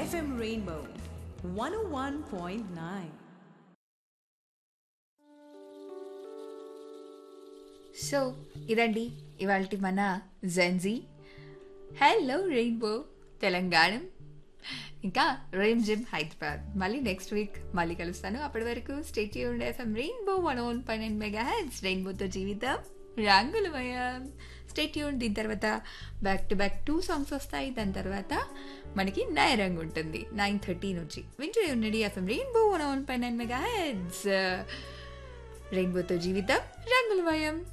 FM Rainbow 101.9. So ఇదండి ఇవాళ మన జెన్జీ హలో రెయిన్బో తెలంగాణ ఇంకా రెయిన్ జిమ్ హైదరాబాద్ మళ్ళీ నెక్స్ట్ వీక్ మళ్ళీ కలుస్తాను అప్పటి వరకు స్టేట్ ఉండే ఎఫ్ఎం రెయిన్బో వన్ ఓన్ పన్నెండు మెగా హెడ్స్ రెయిన్బోతో జీవితం రంగులమయం స్టేట్ యూన్ దీని తర్వాత back to back two songs వస్తాయి దాని తర్వాత మనకి నయరంగ్ ఉంటుంది నైన్ థర్టీ నుంచి వింటూ ఉండండి ఎఫ్ఎం రెయిన్బో వన్ ఓన్ పన్నెండు మెగా హెడ్స్ రెయిన్బోతో జీవితం రంగులమయం